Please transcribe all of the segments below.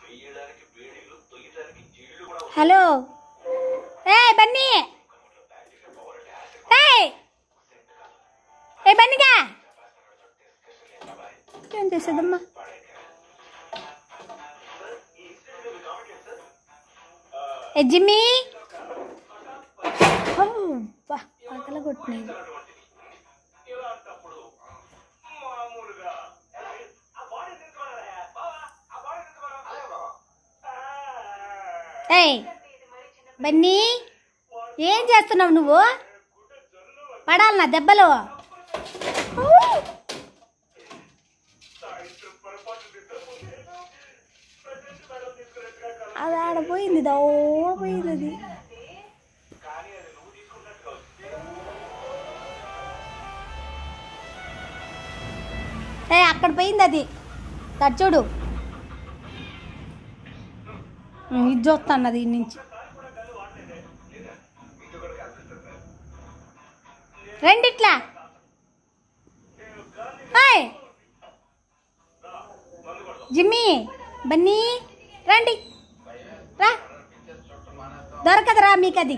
Hello ఏ బన్నీ ఏయ్ ఏ బన్నీగా ఏం చేసేదమ్మా ఏ జిమ్మి ఓ, బా పగల కొట్టినాయి ఏయ్ బన్నీ ఏం చేస్తున్నావు నువ్వు పడాలి నా దెబ్బలు ఊ! అది ఆడపోయింది దో పోయింది అది ఏ అక్కడ పోయింది అది అది చూడు ఉమ్, ఇది చూస్తాను అది ఈ నుంచి రెండిట్లా హాయ్ జిమ్మీ బన్నీ రండి రా దొరకదురా మీకు అది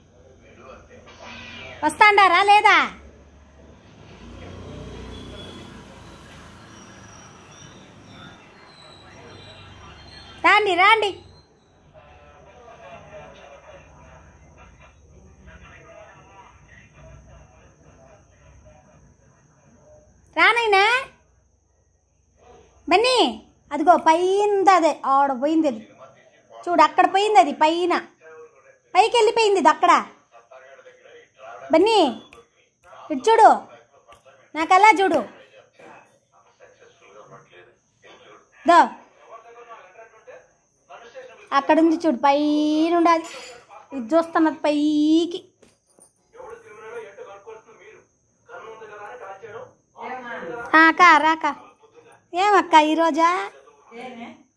వస్తాండారా లేదా రాండి రాండి రానైనా బన్నీ అదిగో పైన అదే ఆడ పోయింది అది చూడు అక్కడ పోయింది అది పైన పైకి వెళ్ళిపోయింది ఇది అక్కడ బన్నీ ఇటు చూడు నాకు అలా చూడు దో అక్కడ ఉంది చూడు పైన ఉండదు ఇది చూస్తున్నది పైకి ఆ, అక్క రాక ఏమక్క ఈరోజా ఏమే